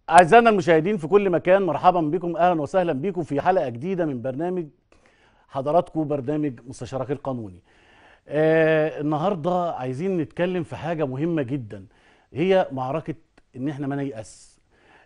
أعزائنا المشاهدين في كل مكان مرحبا بكم أهلا وسهلا بكم في حلقة جديدة من برنامج حضراتكم برنامج مستشارك القانوني آه النهاردة عايزين نتكلم في حاجة مهمة جدا هي معركة إن إحنا ما نيأس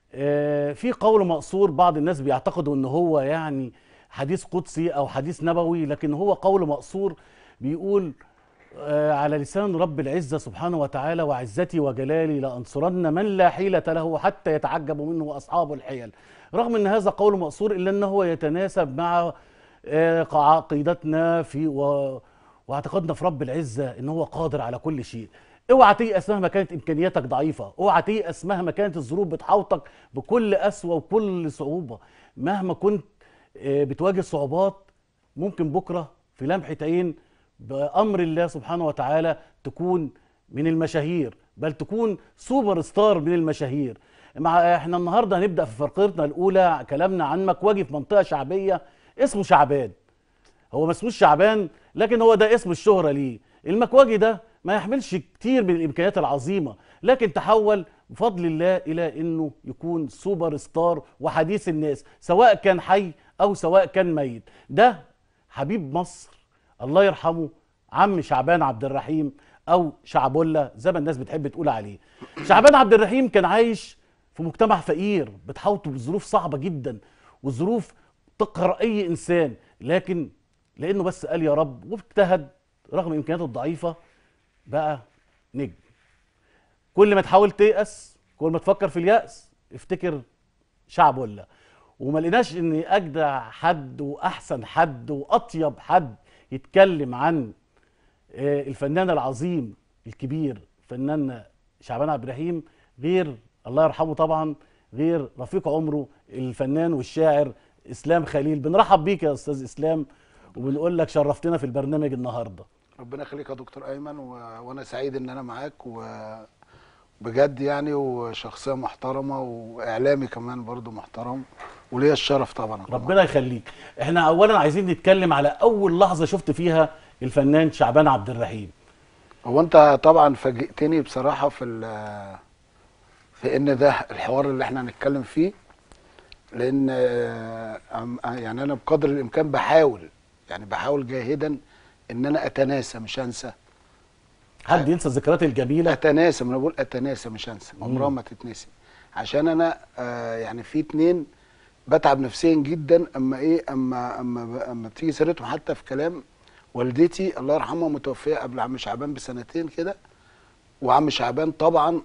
آه في قول مقصور بعض الناس بيعتقدوا إن هو يعني حديث قدسي أو حديث نبوي لكن هو قول مقصور بيقول آه، على لسان رب العزة سبحانه وتعالى وعزتي وجلالي لأنصرن من لا حيلة له حتى يتعجب منه أصحاب الحيل رغم أن هذا قول مقصور إلا أنه يتناسب مع آه، عقيدتنا في و... واعتقادنا في رب العزة أنه هو قادر على كل شيء اوعى تيأس مهما كانت امكانياتك ضعيفه اوعى تيأس مهما كانت الظروف بتحاوطك بكل قسوه وكل صعوبه مهما كنت آه، بتواجه صعوبات ممكن بكره في لمحه عين بامر الله سبحانه وتعالى تكون من المشاهير بل تكون سوبر ستار من المشاهير مع احنا النهارده هنبدا في فقرتنا الاولى كلامنا عن مكواجي في منطقه شعبيه اسمه شعبان هو ما اسموش شعبان لكن هو ده اسم الشهرة ليه المكواجي ده ما يحملش كتير من الامكانيات العظيمة لكن تحول بفضل الله الى انه يكون سوبر ستار وحديث الناس سواء كان حي او سواء كان ميت ده حبيب مصر الله يرحمه عم شعبان عبد الرحيم او شعبولة زي ما الناس بتحب تقول عليه شعبان عبد الرحيم كان عايش في مجتمع فقير بتحوطه بظروف صعبة جدا وظروف تقهر اي انسان لكن لانه بس قال يا رب واجتهد رغم امكانياته الضعيفه بقى نجم كل ما تحاول تيأس كل ما تفكر في اليأس افتكر شعب ولا وما لقيناش ان اجدع حد واحسن حد واطيب حد يتكلم عن آه، الفنان العظيم الكبير فنان شعبان عبد الرحيم غير الله يرحمه طبعا غير رفيق عمره الفنان والشاعر اسلام خليل بنرحب بيك يا استاذ اسلام وبنقول لك شرفتنا في البرنامج النهارده ربنا يخليك يا دكتور ايمن و... وانا سعيد ان انا معاك وبجد يعني وشخصيه محترمه واعلامي كمان برضو محترم وليا الشرف طبعا أكون ربنا يخليك احنا اولا عايزين نتكلم على اول لحظه شفت فيها الفنان شعبان عبد الرحيم هو انت طبعا فاجئتني بصراحه في ال... في ان ده الحوار اللي احنا هنتكلم فيه لان آه، أم- يعني انا بقدر الامكان بحاول يعني بحاول جاهدا ان انا اتناسى مش انسى حد ينسى الذكريات الجميله اتناسى ما انا بقول اتناسى مش انسى عمرها ما تتنسي عشان انا آه يعني في اتنين بتعب نفسيا جدا اما ايه اما اما ب- اما بتيجي سيرتهم حتى في كلام والدتي الله يرحمها متوفيه قبل عم شعبان بسنتين كده وعم شعبان طبعا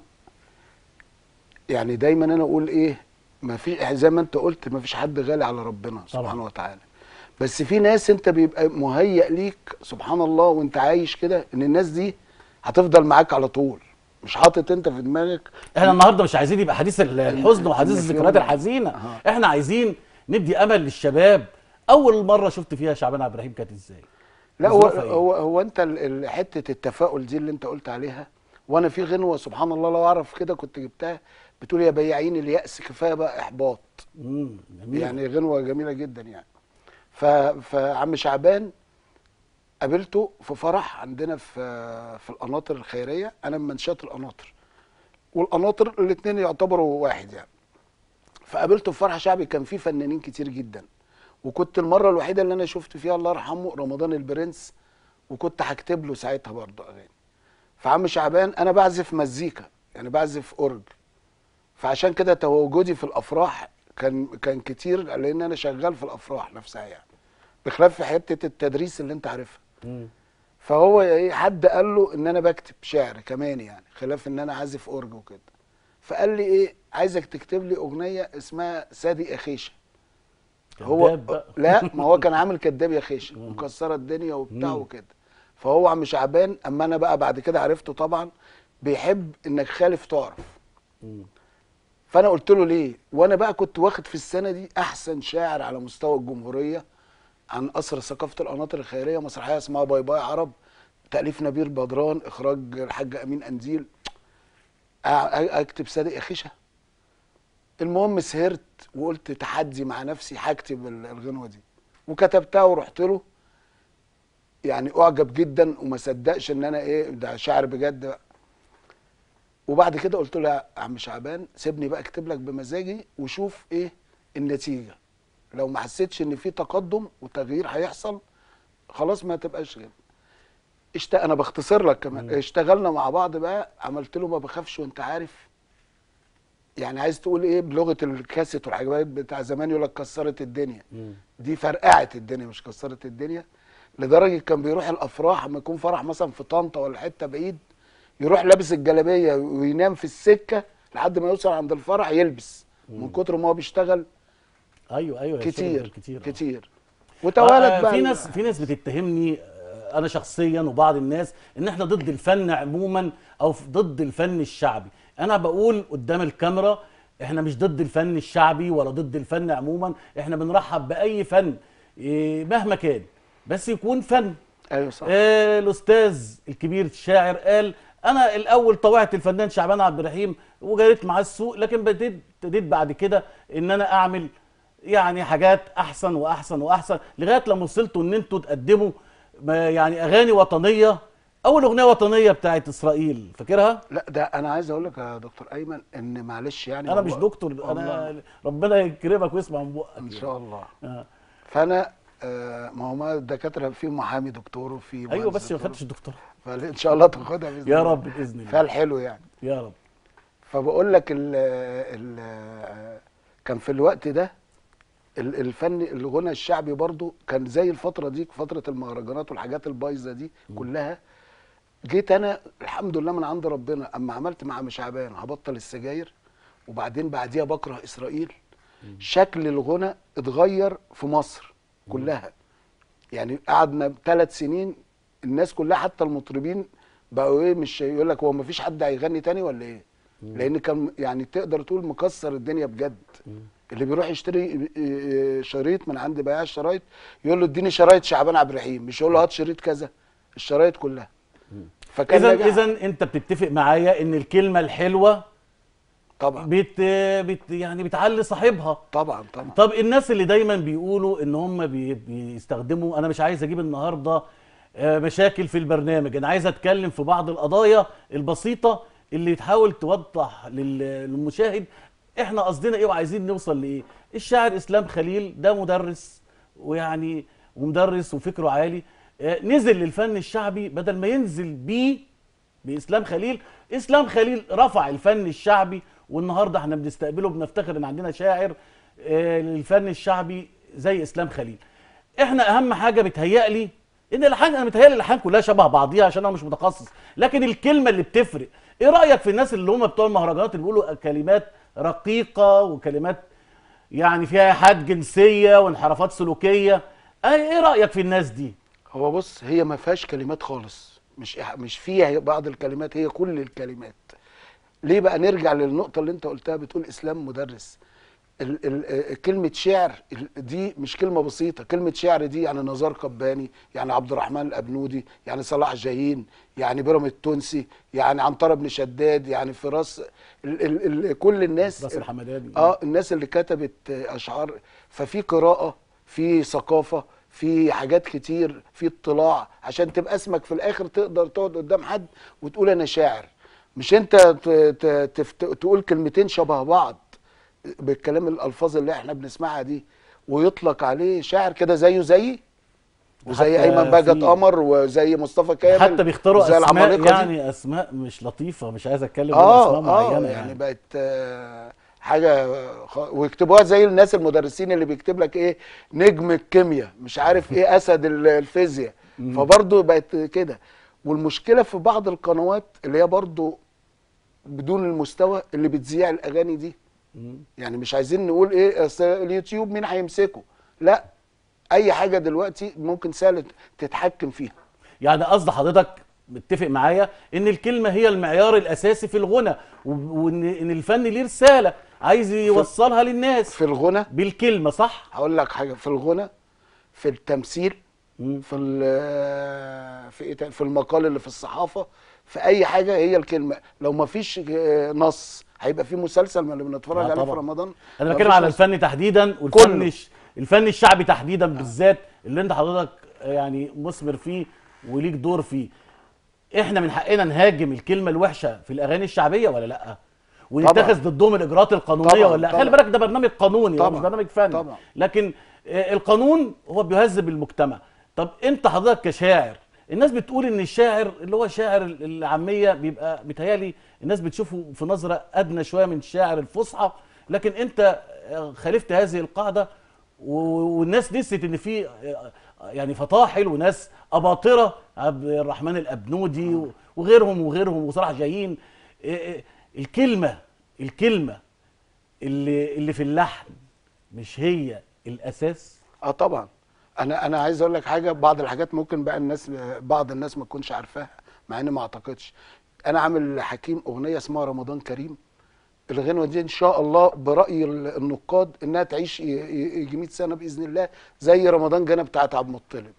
يعني دايما انا اقول ايه ما في زي ما انت قلت ما فيش حد غالي على ربنا سبحانه وتعالى بس في ناس انت بيبقى مهيأ ليك سبحان الله وانت عايش كده ان الناس دي هتفضل معاك على طول مش حاطط انت في دماغك احنا النهارده مش عايزين يبقى حديث ال- الحزن وحديث إن في الذكريات يوم- الحزينه أها. احنا عايزين ندي امل للشباب اول مره شفت فيها شعبان عبد الرحيم كانت ازاي لا هو ظروفها إيه؟ هو هو انت ال- ال- حته التفاؤل دي اللي انت قلت عليها وانا في غنوه سبحان الله لو اعرف كده كنت جبتها بتقول يا بياعين اليأس كفايه بقى احباط امم جميل يعني غنوه جميله جدا يعني ف فعم شعبان قابلته في فرح عندنا في في القناطر الخيريه انا من منشات القناطر والقناطر الاثنين يعتبروا واحد يعني فقابلته في فرح شعبي كان فيه فنانين كتير جدا وكنت المره الوحيده اللي انا شفت فيها الله يرحمه رمضان البرنس وكنت هكتب له ساعتها برضه اغاني فعم شعبان انا بعزف مزيكا يعني بعزف اورج فعشان كده تواجدي في الافراح كان كان كتير لان انا شغال في الافراح نفسها يعني بخلاف في حته التدريس اللي انت عارفها مم. فهو ايه حد قال له ان انا بكتب شعر كمان يعني خلاف ان انا عازف اورج وكده فقال لي ايه عايزك تكتب لي اغنيه اسمها سادي اخيشه هو كداب بقى. لا ما هو كان عامل كداب يا خيشه مكسره الدنيا وبتاع مم. وكده فهو عم شعبان اما انا بقى بعد كده عرفته طبعا بيحب انك خالف تعرف مم. فانا قلت له ليه وانا بقى كنت واخد في السنه دي احسن شاعر على مستوى الجمهوريه عن قصر ثقافه القناطر الخيريه مسرحيه اسمها باي باي عرب تاليف نبيل بدران اخراج الحاج امين انديل أ- أ- اكتب صادق اخيشه المهم سهرت وقلت تحدي مع نفسي هكتب ال- الغنوه دي وكتبتها ورحت له يعني اعجب جدا وما صدقش ان انا ايه ده شاعر بجد بقى وبعد كده قلت له يا عم شعبان سيبني بقى اكتب لك بمزاجي وشوف ايه النتيجه لو ما حسيتش ان في تقدم وتغيير هيحصل خلاص ما تبقاش غير اشت... انا بختصر لك كمان اشتغلنا مع بعض بقى عملت له ما بخافش وانت عارف يعني عايز تقول ايه بلغه الكاسيت والحاجات بتاع زمان يقول لك كسرت الدنيا مم. دي فرقعت الدنيا مش كسرت الدنيا لدرجه كان بيروح الافراح لما يكون فرح مثلا في طنطا ولا حته بعيد يروح لابس الجلابيه وينام في السكه لحد ما يوصل عند الفرح يلبس من كتر ما هو بيشتغل ايوه ايوه الشغل كتير كتير كتير, آه. كتير. وتوالد آه، بقى في ال- ناس في ناس بتتهمني آه، انا شخصيا وبعض الناس ان احنا ضد الفن عموما او ف- ضد الفن الشعبي انا بقول قدام الكاميرا احنا مش ضد الفن الشعبي ولا ضد الفن عموما احنا بنرحب باي فن إيه، مهما كان بس يكون فن ايوه صح آه، الاستاذ الكبير الشاعر قال انا الاول طوعت الفنان شعبان عبد الرحيم وجريت معاه السوق لكن بديت ابتديت بعد كده ان انا اعمل يعني حاجات احسن واحسن واحسن لغايه لما وصلتوا ان انتوا تقدموا ما يعني اغاني وطنيه اول اغنيه وطنيه بتاعت اسرائيل فاكرها لا ده انا عايز اقول لك يا دكتور ايمن ان معلش يعني انا مش والله- دكتور والله انا ربنا يكرمك ويسمع من بقك ان يعني. شاء الله آه. فانا آه ما هو ما الدكاتره في محامي دكتور وفي ايوه مهندس بس ما دكتور. خدتش دكتور فان شاء الله تاخدها باذن يا الله. رب باذن الله فالحلو يعني يا رب فبقول لك ال ال كان في الوقت ده ال- الفن الغنى الشعبي برضو كان زي الفتره دي فتره المهرجانات والحاجات البايظه دي كلها جيت انا الحمد لله من عند ربنا اما عملت مع عم شعبان هبطل السجاير وبعدين بعديها بكره اسرائيل شكل الغنى اتغير في مصر كلها يعني قعدنا ثلاث سنين الناس كلها حتى المطربين بقوا ايه مش يقول لك هو ما فيش حد هيغني تاني ولا ايه لان كان يعني تقدر تقول مكسر الدنيا بجد اللي بيروح يشتري إيه، شريط من عند بياع الشرايط يقول له اديني شرايط شعبان عبد الرحيم مش يقول له هات شريط كذا الشرايط كلها فكان اذا نجاح. اذا انت بتتفق معايا ان الكلمه الحلوه طبعا بت, بت يعني بتعلي صاحبها طبعا طبعا طب الناس اللي دايما بيقولوا ان هم بي بيستخدموا انا مش عايز اجيب النهارده آه، مشاكل في البرنامج انا عايز اتكلم في بعض القضايا البسيطه اللي تحاول توضح لل- للمشاهد احنا قصدنا ايه وعايزين نوصل لايه الشاعر اسلام خليل ده مدرس ويعني ومدرس وفكره عالي آه، نزل للفن الشعبي بدل ما ينزل بيه باسلام خليل اسلام خليل رفع الفن الشعبي والنهارده احنا بنستقبله بنفتخر ان عندنا شاعر آه، للفن الشعبي زي اسلام خليل احنا اهم حاجه بتهيألي ان الالحان انا متهيألي الالحان كلها شبه بعضيها عشان انا مش متخصص لكن الكلمه اللي بتفرق ايه رايك في الناس اللي هم بتوع المهرجانات اللي بيقولوا كلمات رقيقه وكلمات يعني فيها ايحاءات جنسيه وانحرافات سلوكيه ايه إيه رايك في الناس دي هو بص هي ما فيهاش كلمات خالص مش إح- مش فيها بعض الكلمات هي كل الكلمات ليه بقى نرجع للنقطة اللي انت قلتها بتقول اسلام مدرس ال ال آه، كلمة شعر ال- دي مش كلمة بسيطة كلمة شعر دي يعني نزار قباني يعني عبد الرحمن الأبنودي يعني صلاح جاهين يعني بيرام التونسي يعني عنترة بن شداد يعني فراس ال ال ال كل الناس راس الحمداني اه الناس اللي كتبت آه، اشعار ففي قراءه في ثقافه في حاجات كتير في اطلاع عشان تبقى اسمك في الاخر تقدر تقعد قدام حد وتقول انا شاعر مش انت ت- ت- تفت- تقول كلمتين شبه بعض بالكلام الالفاظ اللي احنا بنسمعها دي ويطلق عليه شاعر كده زيه زيي وزي حتى ايمن بهجت في- قمر وزي مصطفى كامل حتى بيختاروا وزي اسماء العمالقة دي. يعني اسماء مش لطيفه مش عايز اتكلم عن اه اسماء اه معينه يعني, يعني, بقت آه، حاجه خ... ويكتبوها زي الناس المدرسين اللي بيكتب لك ايه نجم الكيمياء مش عارف ايه اسد ال- الفيزياء فبرضه بقت كده والمشكله في بعض القنوات اللي هي برضه بدون المستوى اللي بتذيع الاغاني دي مم. يعني مش عايزين نقول ايه أصل اليوتيوب مين هيمسكه لا اي حاجه دلوقتي ممكن سهل تتحكم فيها يعني قصد حضرتك متفق معايا ان الكلمه هي المعيار الاساسي في الغنى و- وان إن الفن ليه رساله عايز يوصلها للناس في الغنى بالكلمه صح هقول لك حاجه في الغنى في التمثيل مم. في ال- في إيه تاني؟ في المقال اللي في الصحافه في اي حاجه هي الكلمه لو ما فيش آه، نص هيبقى في مسلسل من اللي بنتفرج آه عليه في طبعا. رمضان انا ما بتكلم فيش على نص. الفن تحديدا والفن كله. الش- الفن الشعبي تحديدا بالذات اللي انت حضرتك يعني مثمر فيه وليك دور فيه احنا من حقنا نهاجم الكلمه الوحشه في الاغاني الشعبيه ولا لا ونتخذ ضدهم الاجراءات القانونيه طبعاً، ولا لا خلي طبعاً. بالك ده برنامج قانوني هو مش طبعاً، برنامج فني طبعاً. لكن آه، القانون هو بيهذب المجتمع طب انت حضرتك كشاعر الناس بتقول ان الشاعر اللي هو شاعر العاميه بيبقى بيتهيألي الناس بتشوفه في نظره ادنى شويه من الشاعر الفصحى لكن انت آه، خالفت هذه القاعده و- والناس نسيت ان في آه، يعني فطاحل وناس اباطره عبد الرحمن الابنودي و- وغيرهم وغيرهم وصلاح جايين آه، آه، الكلمه الكلمه اللي اللي في اللحن مش هي الاساس اه طبعا انا انا عايز اقول لك حاجه بعض الحاجات ممكن بقى الناس بعض الناس ما تكونش عارفاها مع اني ما اعتقدش انا عامل لحكيم اغنيه اسمها رمضان كريم الغنوه دي ان شاء الله براي ال- النقاد انها تعيش ي- ي- يجي 100 سنه باذن الله زي رمضان جانا بتاعت عبد المطلب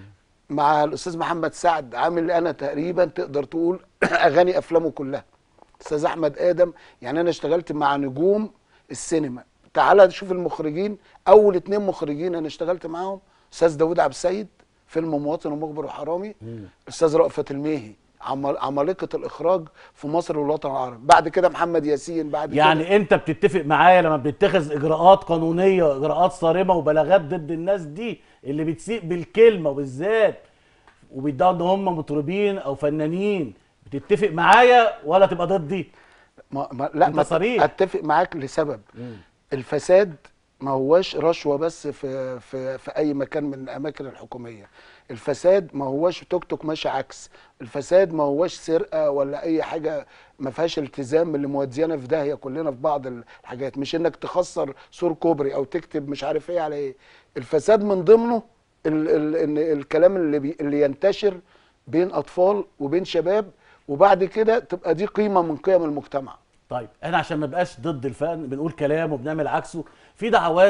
مع الاستاذ محمد سعد عامل انا تقريبا تقدر تقول اغاني افلامه كلها استاذ احمد ادم يعني انا اشتغلت مع نجوم السينما تعالى شوف المخرجين اول اتنين مخرجين انا اشتغلت معاهم استاذ داوود عبد السيد فيلم مواطن ومخبر وحرامي استاذ رأفت الميهي عمال- عمالقه الاخراج في مصر والوطن العربي بعد كده محمد ياسين بعد كده يعني انت بتتفق معايا لما بنتخذ اجراءات قانونيه واجراءات صارمه وبلاغات ضد الناس دي اللي بتسيء بالكلمه وبالذات وبيدعوا ان هم مطربين او فنانين بتتفق معايا ولا تبقى ضدي ما ما لا أنت ما صريح. اتفق معاك لسبب الفساد ما هواش رشوه بس في في في اي مكان من الاماكن الحكوميه الفساد ما هواش توك توك ماشي عكس الفساد ما هواش سرقه ولا اي حاجه ما فيهاش التزام اللي موديانا في داهيه كلنا في بعض الحاجات مش انك تخسر سور كوبري او تكتب مش عارف ايه على ايه الفساد من ضمنه ال ال ال الكلام اللي بي اللي ينتشر بين اطفال وبين شباب وبعد كده تبقى دي قيمه من قيم المجتمع طيب احنا عشان ما نبقاش ضد الفن بنقول كلام وبنعمل عكسه في دعوات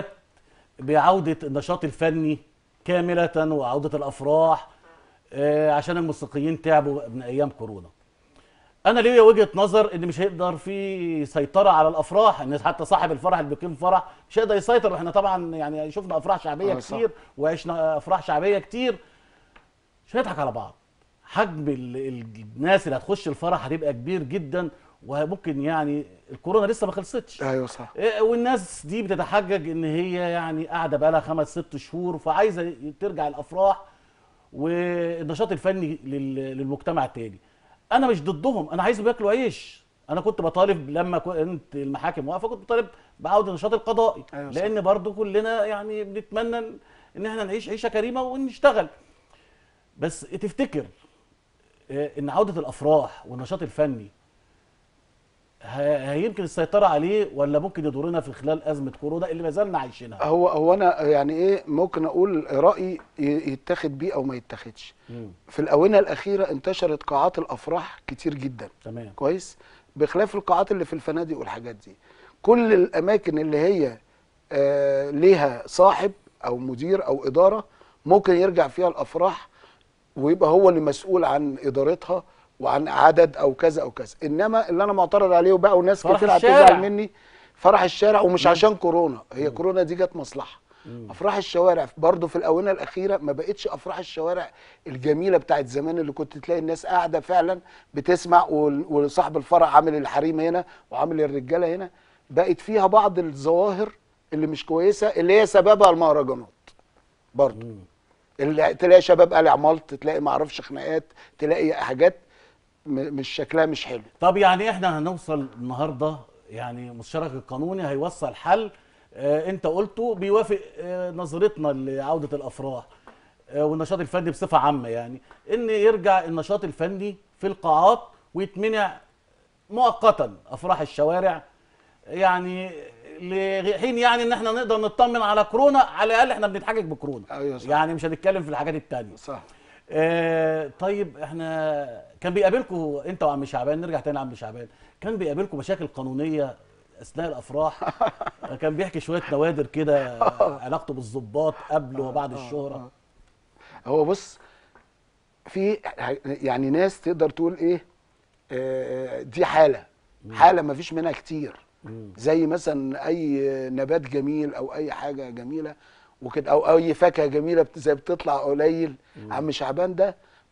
بعودة النشاط الفني كاملة وعودة الأفراح آه، عشان الموسيقيين تعبوا من أيام كورونا أنا ليا وجهة نظر إن مش هيقدر في سيطرة على الأفراح الناس حتى صاحب الفرح اللي بيقيم فرح مش هيقدر يسيطر واحنا طبعا يعني شفنا أفراح شعبية آه، صح. كتير وعشنا أفراح شعبية كتير مش هنضحك على بعض حجم ال- ال- الناس اللي هتخش الفرح هتبقى كبير جدا وممكن يعني الكورونا لسه ما خلصتش ايوه صح إيه، والناس دي بتتحجج ان هي يعني قاعده بقى لها خمس ست شهور فعايزه ترجع الافراح والنشاط الفني لل- للمجتمع تاني انا مش ضدهم انا عايزهم ياكلوا عيش انا كنت بطالب لما كنت المحاكم واقفه كنت بطالب بعوده النشاط القضائي أيوة صح. لان برضو كلنا يعني بنتمنى ان احنا نعيش عيشه كريمه ونشتغل بس تفتكر آه، ان عوده الافراح والنشاط الفني ه- هيمكن السيطره عليه ولا ممكن يضرنا في خلال ازمه كورونا اللي ما زلنا عايشينها هو هو انا يعني ايه ممكن اقول رايي ي- يتاخد بيه او ما يتاخدش مم. في الاونه الاخيره انتشرت قاعات الافراح كتير جدا تمام كويس بخلاف القاعات اللي في الفنادق والحاجات دي كل الاماكن اللي هي آه ليها صاحب او مدير او اداره ممكن يرجع فيها الافراح ويبقى هو اللي مسؤول عن ادارتها وعن عدد او كذا او كذا انما اللي انا معترض عليه وبقى وناس فرح كتير الشارع. هتزعل مني فرح الشارع ومش عشان كورونا هي كورونا دي جت مصلحه افراح الشوارع برضو في الاونه الاخيره ما بقتش افراح الشوارع الجميله بتاعت زمان اللي كنت تلاقي الناس قاعده فعلا بتسمع وال- وصاحب الفرح عامل الحريم هنا وعامل الرجاله هنا بقت فيها بعض الظواهر اللي مش كويسه اللي هي سببها المهرجانات برضو اللي تلاقي شباب قلع ملط تلاقي معرفش خناقات تلاقي حاجات م- مش شكلها مش حلو طب يعني احنا هنوصل النهارده يعني مستشارك القانوني هيوصل حل آه انت قلته بيوافق آه نظرتنا لعوده الافراح آه والنشاط الفني بصفه عامه يعني ان يرجع النشاط الفني في القاعات ويتمنع مؤقتا افراح الشوارع يعني لحين يعني ان احنا نقدر نطمن على كورونا على الاقل احنا بنتحجج بكورونا أيوة صح. يعني مش هنتكلم في الحاجات التانية صح آه طيب احنا كان بيقابلكم انت وعم شعبان نرجع تاني لعم شعبان كان بيقابلكم مشاكل قانونيه اثناء الافراح كان بيحكي شويه نوادر كده علاقته بالضباط قبل وبعد الشهره هو بص في يعني ناس تقدر تقول ايه آه، دي حاله حاله ما فيش منها كتير زي مثلا اي نبات جميل او اي حاجه جميله وكده او اي فاكهه جميله بت- زي بتطلع قليل عم شعبان ده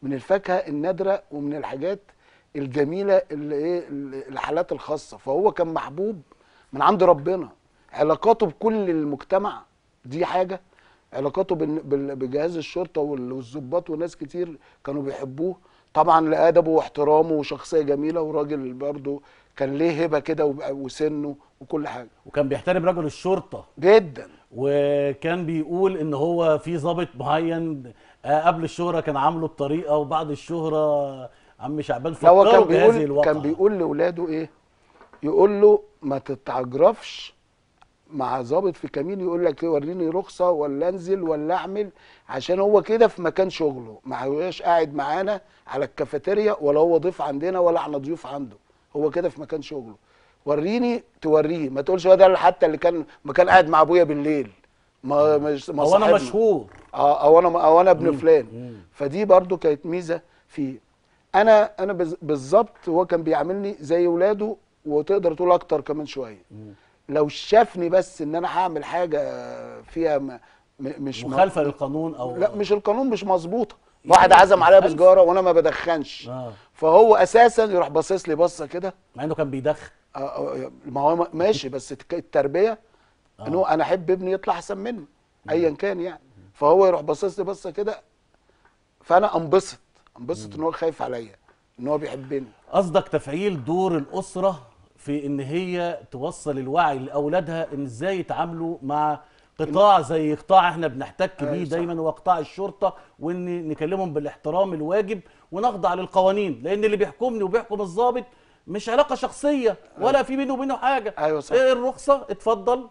من الفاكهه النادره ومن الحاجات الجميله اللي ايه ال- الحالات الخاصه فهو كان محبوب من عند ربنا علاقاته بكل المجتمع دي حاجه علاقاته بال- بال- بجهاز الشرطه وال- والضباط وناس كتير كانوا بيحبوه طبعا لادبه واحترامه وشخصيه جميله وراجل برضه كان ليه هبه كده وب- وسنه وكل حاجه وكان بيحترم رجل الشرطه جدا وكان بيقول ان هو في ضابط معين آه، قبل الشهره كان عامله بطريقه وبعد الشهره عم شعبان لا هو كان فكروا بهذه بيقول الواقعه كان بيقول لاولاده ايه يقول له ما تتعجرفش مع ضابط في كمين يقول لك وريني رخصه ولا انزل ولا اعمل عشان هو كده في مكان شغله ما هوش قاعد معانا على الكافيتيريا ولا هو ضيف عندنا ولا احنا ضيوف عنده هو كده في مكان شغله وريني توريه ما تقولش هو ده اللي حتى اللي كان ما كان قاعد مع ابويا بالليل ما مش ما هو انا صاحبنا. مشهور اه او انا او انا ابن مم. فلان مم. فدي برضو كانت ميزه فيه انا انا بز- بالظبط هو كان بيعاملني زي ولاده وتقدر تقول اكتر كمان شويه لو شافني بس ان انا هعمل حاجه فيها م... م... مش مخالفه للقانون او لا مش القانون مش مظبوطه واحد عزم عليا ألف. بسجاره وانا ما بدخنش اه فهو اساسا يروح باصص لي بصه كده مع انه كان بيدخن آه، آه، ما هو ماشي بس التك- التربيه ان هو انا احب ابني يطلع احسن مني ايا كان يعني فهو يروح باصص لي بصه كده فانا انبسط انبسط ان هو خايف عليا ان هو بيحبني قصدك تفعيل دور الاسره في ان هي توصل الوعي لاولادها ان ازاي يتعاملوا مع قطاع زي قطاع احنا بنحتك أيوة بيه صح. دايما هو قطاع الشرطه وان نكلمهم بالاحترام الواجب ونخضع للقوانين لان اللي بيحكمني وبيحكم الضابط مش علاقه شخصيه ولا في بينه وبينه حاجه أيوة صح. إيه الرخصه اتفضل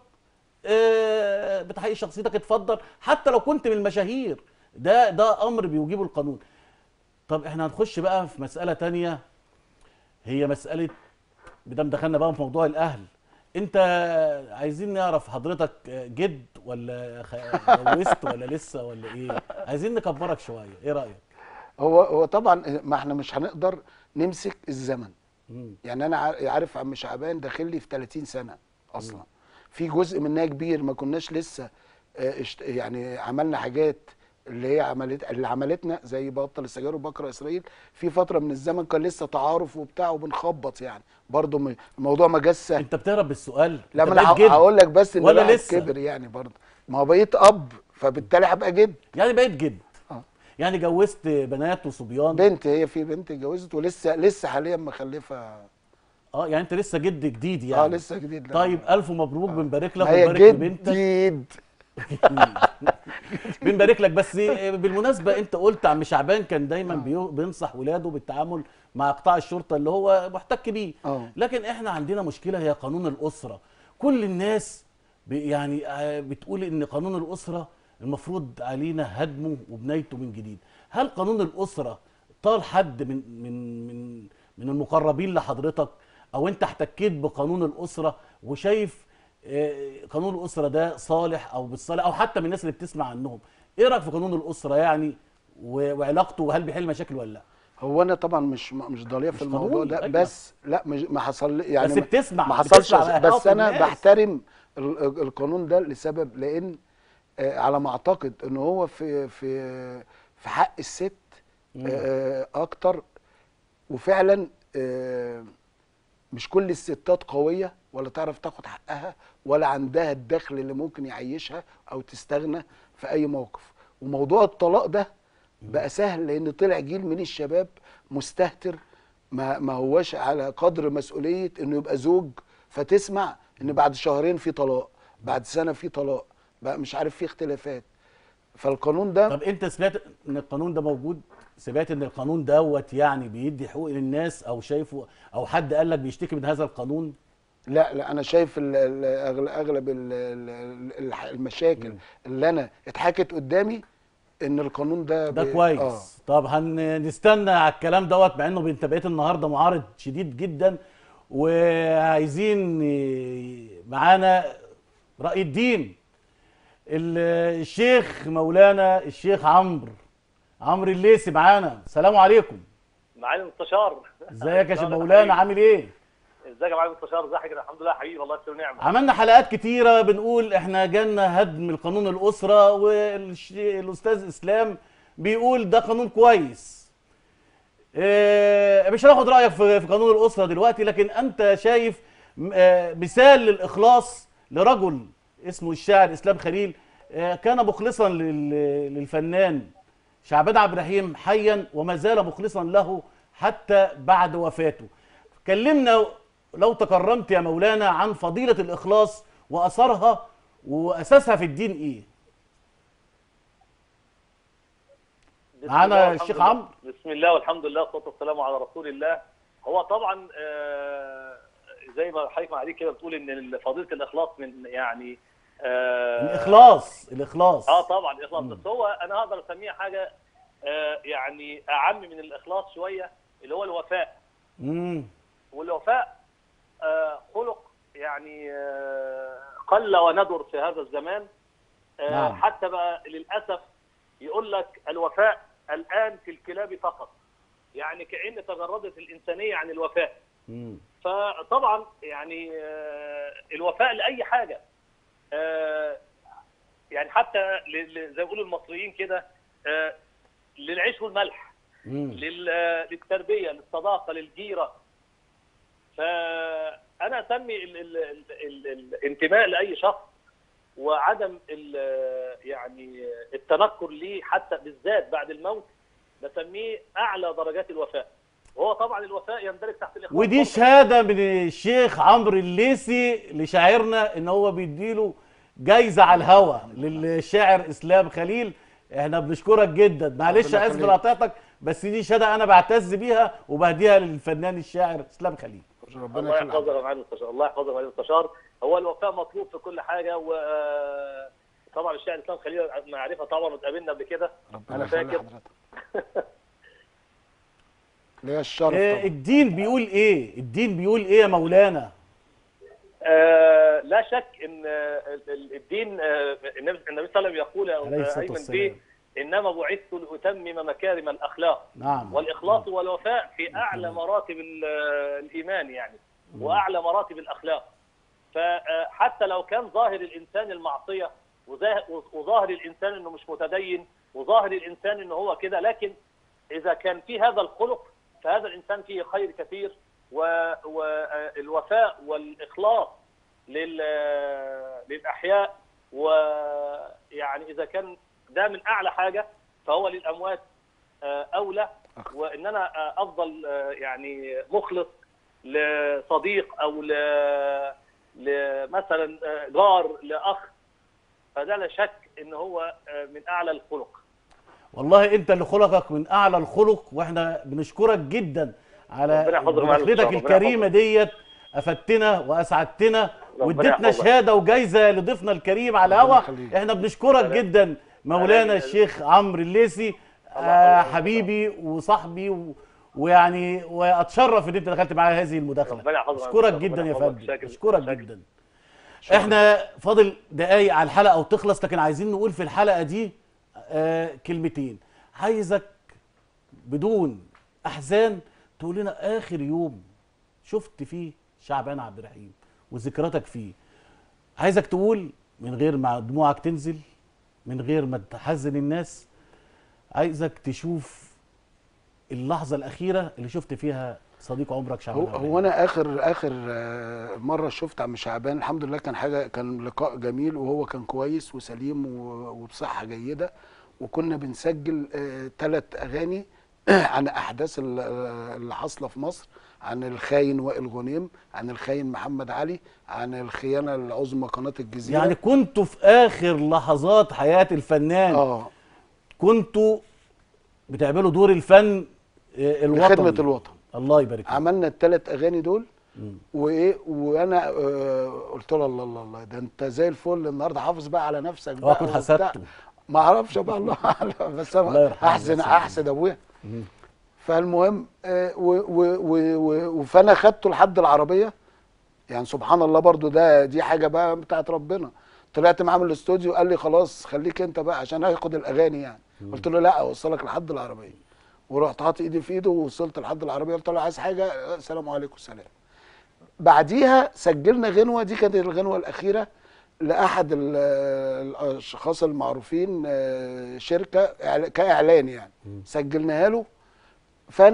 آه، بتحقيق شخصيتك اتفضل حتى لو كنت من المشاهير ده ده امر بيوجبه القانون طب احنا هنخش بقى في مساله تانية هي مساله بدام دخلنا بقى في موضوع الاهل انت عايزين نعرف حضرتك جد ولا خ- اتجوزت ولا لسه ولا ايه عايزين نكبرك شويه ايه رايك هو هو طبعا ما احنا مش هنقدر نمسك الزمن مم. يعني انا عار- عارف عم شعبان داخل لي في 30 سنه اصلا في جزء منها كبير ما كناش لسه آه، اشت- يعني عملنا حاجات اللي هي عملت اللي عملتنا زي بطل السجاير وبكره اسرائيل في فتره من الزمن كان لسه تعارف وبتاع وبنخبط يعني برضه م- الموضوع ما جاش سهل انت بتهرب بالسؤال لا انت ما انا بقيت جد. هقول لك بس ان ولا الواحد لسه؟ كبر يعني برضه ما هو بقيت اب فبالتالي هبقى جد يعني بقيت جد آه. يعني جوزت بنات وصبيان بنت هي في بنت اتجوزت ولسه لسه حاليا مخلفه اه يعني انت لسه جد جديد يعني اه لسه جديد لا. طيب الف مبروك بنبارك لك ما هي ونبارك جد لبنتك جديد بنبارك لك بس بالمناسبه انت قلت عم شعبان كان دايما بيو- بينصح ولاده بالتعامل مع قطاع الشرطه اللي هو محتك بيه اه. لكن احنا عندنا مشكله هي قانون الاسره كل الناس ب- يعني آه، بتقول ان قانون الاسره المفروض علينا هدمه وبنايته من جديد هل قانون الاسره طال حد من من من من المقربين لحضرتك او انت احتكيت بقانون الاسره وشايف آه، قانون الاسره ده صالح او بالصالح او حتى من الناس اللي بتسمع عنهم ايه رايك في قانون الاسره يعني و- وعلاقته وهل بيحل مشاكل ولا لا هو انا طبعا مش مش ضليع في مش الموضوع قانوني، ده أيوة. بس لا مش ما حصل لي- يعني بس ما- بتسمع- ما حصلش بتسمع بس إحاطة انا الناس. بحترم ال- ال- القانون ده لسبب لان آه، على ما اعتقد ان هو في في في حق الست آه، اكتر وفعلا آه، مش كل الستات قويه ولا تعرف تاخد حقها ولا عندها الدخل اللي ممكن يعيشها او تستغنى في اي موقف وموضوع الطلاق ده بقى سهل لان طلع جيل من الشباب مستهتر ما ما هواش على قدر مسؤوليه انه يبقى زوج فتسمع ان بعد شهرين في طلاق بعد سنه في طلاق بقى مش عارف في اختلافات فالقانون ده طب انت سمعت ان القانون ده موجود سمعت ان القانون دوت يعني بيدي حقوق للناس او شايفه او حد قال لك بيشتكي من هذا القانون لا لا انا شايف ال- ال- أغل- اغلب ال- ال- الح- المشاكل اللي انا اتحكت قدامي ان القانون ده ده بي- كويس آه. طب هنستنى على الكلام دوت مع انه انت بقيت النهارده معارض شديد جدا وعايزين معانا رأي الدين ال- الشيخ مولانا الشيخ عمرو عمرو الليسي معانا السلام عليكم معالي المستشار ازيك يا شيخ مولانا عامل ايه ازيك يا معالي المستشار ازي حضرتك الحمد لله يا حبيبي الله يسلم نعمه عملنا حلقات كتيرة بنقول احنا جالنا هدم القانون الأسرة والأستاذ إسلام بيقول ده قانون كويس آه، مش هناخد رايك في في قانون الاسره دلوقتي لكن انت شايف م- آه، مثال للاخلاص لرجل اسمه الشاعر اسلام خليل آه، كان مخلصا لل- للفنان شعبان عبد الرحيم حيا وما زال مخلصا له حتى بعد وفاته كلمنا لو تكرمت يا مولانا عن فضيله الاخلاص واثرها واساسها في الدين ايه بسم معانا الله والحمد الشيخ لله. عمرو. بسم الله والحمد لله والصلاه والسلام على رسول الله هو طبعا آه، زي ما حضرتك معالي كده بتقول ان فضيله الاخلاص من يعني آه، الاخلاص الاخلاص اه طبعا الاخلاص بس هو انا اقدر اسميها حاجه آه، يعني اعم من الاخلاص شويه اللي هو الوفاء امم والوفاء آه، خلق يعني آه، قل وندر في هذا الزمان آه، نعم. حتى بقى للاسف يقول لك الوفاء الان في الكلاب فقط يعني كأن تجردت الإنسانية عن الوفاء امم فطبعا يعني آه، الوفاء لأي حاجة آه، يعني حتى ل- ل- زي ما بيقولوا المصريين كده آه، للعيش والملح امم لل- آه، للتربيه للصداقه للجيره فانا اسمي ال- ال- ال- ال- الانتماء لاي شخص وعدم ال- يعني التنكر ليه حتى بالذات بعد الموت بسميه اعلى درجات الوفاء وهو طبعا الوفاء يندرج تحت الاخلاص ودي برضه. شهاده من الشيخ عمرو الليثي لشاعرنا ان هو بيديله جايزه على الهوا للشاعر اسلام خليل احنا بنشكرك جدا معلش ربنا اسف يخليك. لقطعتك بس دي شهاده انا بعتز بيها وبهديها للفنان الشاعر اسلام خليل ربنا الله يخليك يحفظك يا معالي المستشار الله يحفظك يا معالي المستشار هو الوفاء مطلوب في كل حاجه و طبعا الشاعر اسلام خليل معرفه طبعا واتقابلنا قبل كده ربنا انا يخلي فاكر حضرتك ليا الشرف آه، طبعا الدين بيقول ايه الدين بيقول ايه يا مولانا آه لا شك ان آه، ال- ال- الدين آه، النبي النبي صلى الله عليه وسلم يقول عليه آه، الصلاة ايمن والسلام. به انما بعثت لاتمم مكارم الاخلاق نعم والاخلاص والوفاء في اعلى مراتب ال- الايمان يعني واعلى مراتب الاخلاق فحتى لو كان ظاهر الانسان المعصيه وظاه- وظاهر الانسان انه مش متدين وظاهر الانسان انه هو كده لكن اذا كان في هذا الخلق فهذا الانسان فيه خير كثير والوفاء والاخلاص لل- للاحياء ويعني اذا كان ده من اعلى حاجه فهو للاموات آه، اولى وان انا آه، افضل آه، يعني مخلص لصديق او ل لمثلا آه، جار لاخ فده لا شك ان هو آه، من اعلى الخلق والله انت اللي خلقك من اعلى الخلق واحنا بنشكرك جدا على ربنا يحفظك معانا مداخلتك إن شاء الله. ربنا الكريمه ديت افدتنا واسعدتنا ربنا واديتنا يحفظك. شهاده وجايزه لضيفنا الكريم على ربنا الهوا يخليك. احنا بنشكرك جدا مولانا أهلا. الشيخ عمرو الليثي آه يحفظك. حبيبي وصاحبي و... ويعني واتشرف ان انت دخلت معايا هذه المداخله ربنا يحفظك. اشكرك ربنا جدا يا يحفظك. فندم شاكر. اشكرك شاكر. جدا احنا فاضل دقايق على الحلقه وتخلص لكن عايزين نقول في الحلقه دي آه كلمتين عايزك بدون احزان تقول لنا اخر يوم شفت فيه شعبان عبد الرحيم وذكرياتك فيه عايزك تقول من غير ما دموعك تنزل من غير ما تحزن الناس عايزك تشوف اللحظه الاخيره اللي شفت فيها صديق عمرك شعبان هو عبد هو الرحيم. انا اخر اخر آه، مره شفت عم شعبان الحمد لله كان حاجه كان لقاء جميل وهو كان كويس وسليم و- وبصحه جيده وكنا بنسجل ثلاث اغاني عن احداث ال- آه، اللي حاصله في مصر عن الخاين وائل غنيم عن الخاين محمد علي عن الخيانه العظمى قناه الجزيره يعني كنتوا في اخر لحظات حياه الفنان اه كنتوا بتعملوا دور الفن آه، الوطني لخدمه الوطن الله يبارك فيك عملنا الثلاث اغاني دول مم. وايه وانا آه قلت له الله الله الله ده انت زي الفل النهارده حافظ بقى على نفسك هو بقى اكون وبتاع. حسدته ما اعرفش بقى الله اعلم بس الله انا يرحمه احسن بس. احسد ابويا مم. فالمهم آه، و- و- و- و- فانا خدته لحد العربيه يعني سبحان الله برضو ده دي حاجه بقى بتاعت ربنا طلعت معاه من الاستوديو قال لي خلاص خليك انت بقى عشان هاخد الاغاني يعني قلت له لا اوصلك لحد العربيه ورحت حاطط ايدي في ايده ووصلت لحد العربيه قلت له عايز حاجه آه، السلام عليكم سلام بعديها سجلنا غنوه دي كانت الغنوه الاخيره لاحد ال- الاشخاص المعروفين آه، شركه إعلا- كاعلان يعني سجلناها له فانا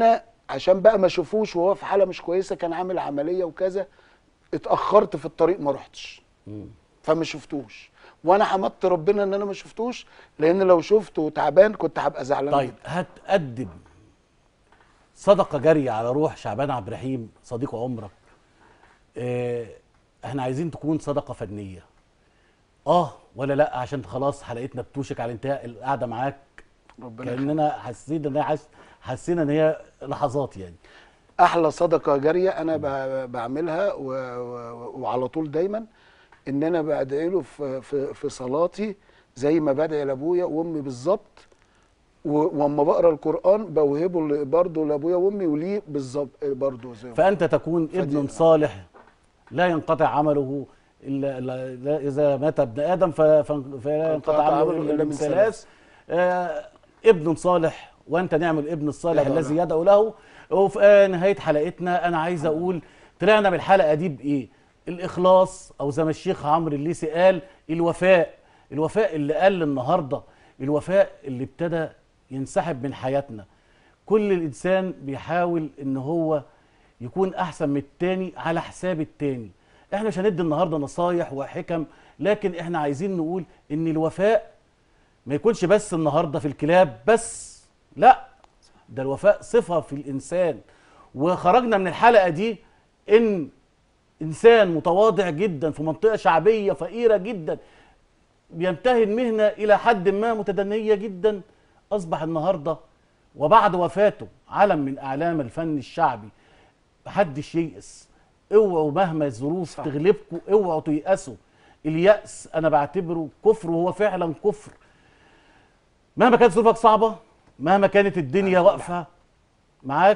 عشان بقى ما اشوفوش وهو في حاله مش كويسه كان عامل عمليه وكذا اتاخرت في الطريق ما رحتش فما شفتوش وانا حمدت ربنا ان انا ما شفتوش لان لو شفته تعبان كنت هبقى زعلان طيب جدا. هتقدم صدقه جاريه على روح شعبان عبد الرحيم صديق عمرك اه احنا عايزين تكون صدقه فنيه اه ولا لا عشان خلاص حلقتنا بتوشك على انتهاء القعده معاك ربنا يخليك. كاننا حسيت ان هي حس... حسينا ان هي لحظات يعني احلى صدقه جاريه انا ب- بعملها و... و... وعلى طول دايما ان انا بدعي له في في, في صلاتي زي ما بدعي لابويا وامي بالظبط و- واما بقرا القران بوهبه ل- برضه لابويا وامي وليه بالظبط برضه زي ما فانت تكون ابن فدي- صالح لا ينقطع عمله الا إلا- لا اذا مات ابن ادم ف- ف- فلا ينقطع عمله الا من ثلاث آه، ابن صالح وانت نعم الابن الصالح يدعو الذي له. يدعو له وفي آه، نهايه حلقتنا انا عايز اقول طلعنا من الحلقه دي بايه الاخلاص او زي ما الشيخ عمرو الليثي قال الوفاء الوفاء اللي قال النهارده الوفاء اللي ابتدى ينسحب من حياتنا كل الانسان بيحاول ان هو يكون احسن من التاني على حساب التاني احنا مش هندي النهارده نصايح وحكم لكن احنا عايزين نقول ان الوفاء ما يكونش بس النهارده في الكلاب بس لا ده الوفاء صفه في الانسان وخرجنا من الحلقه دي ان انسان متواضع جدا في منطقه شعبيه فقيره جدا بينتهي المهنه الى حد ما متدنيه جدا اصبح النهارده وبعد وفاته علم من اعلام الفن الشعبي محدش ييأس اوعوا مهما الظروف صح. تغلبكم اوعوا تيأسوا اليأس انا بعتبره كفر وهو فعلا كفر مهما كانت ظروفك صعبه مهما كانت الدنيا واقفه معاك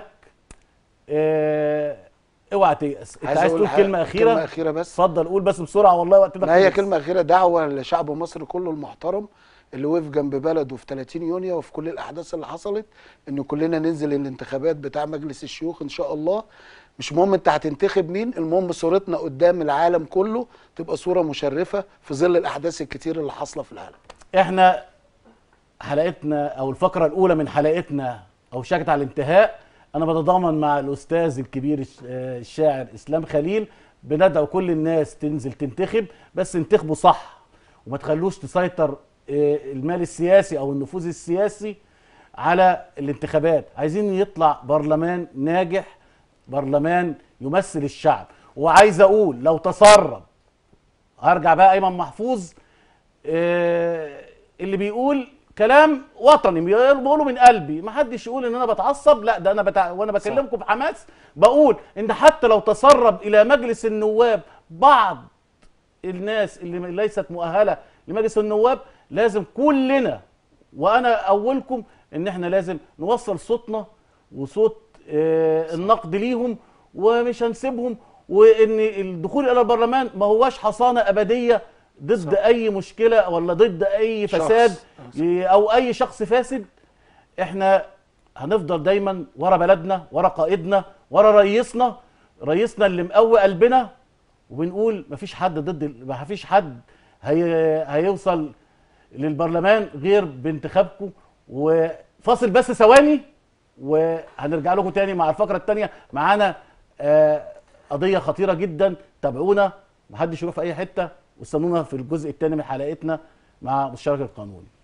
اه اوعى تيأس انت عايز تقول أقول كلمه حاجة- اخيره كلمه اخيره بس اتفضل قول بس بسرعه والله وقتنا ما هي خلص. كلمه اخيره دعوه لشعب مصر كله المحترم اللي وقف جنب بلده في 30 يونيو وفي كل الاحداث اللي حصلت ان كلنا ننزل الانتخابات بتاع مجلس الشيوخ ان شاء الله مش مهم انت هتنتخب مين المهم صورتنا قدام العالم كله تبقى صوره مشرفه في ظل الاحداث الكتير اللي حاصله في العالم احنا حلقتنا او الفقره الاولى من حلقتنا او شكت على الانتهاء انا بتضامن مع الاستاذ الكبير الش- آه، الشاعر اسلام خليل بندعو كل الناس تنزل تنتخب بس انتخبوا صح وما تخلوش تسيطر آه، المال السياسي او النفوذ السياسي على الانتخابات عايزين يطلع برلمان ناجح برلمان يمثل الشعب وعايز اقول لو تسرب هرجع بقى ايمن محفوظ آه، اللي بيقول كلام وطني بيقوله من قلبي ما حدش يقول ان انا بتعصب لا ده انا بتع... وانا بكلمكم بحماس بقول ان حتى لو تسرب الى مجلس النواب بعض الناس اللي ليست مؤهله لمجلس النواب لازم كلنا وانا اولكم ان احنا لازم نوصل صوتنا وصوت آه، النقد ليهم ومش هنسيبهم وان الدخول الى البرلمان ما هواش حصانه ابديه ضد صح. اي مشكله ولا ضد اي شخص. فساد او اي شخص فاسد احنا هنفضل دايما ورا بلدنا ورا قائدنا ورا رئيسنا رئيسنا اللي مقوي قلبنا وبنقول مفيش حد ضد مفيش حد هي هيوصل للبرلمان غير بانتخابكم وفاصل بس ثواني وهنرجع لكم تاني مع الفقره الثانيه معانا آه، قضيه خطيره جدا تابعونا محدش يروح في اي حته واستنونا في الجزء الثاني من حلقتنا مع مستشارك القانوني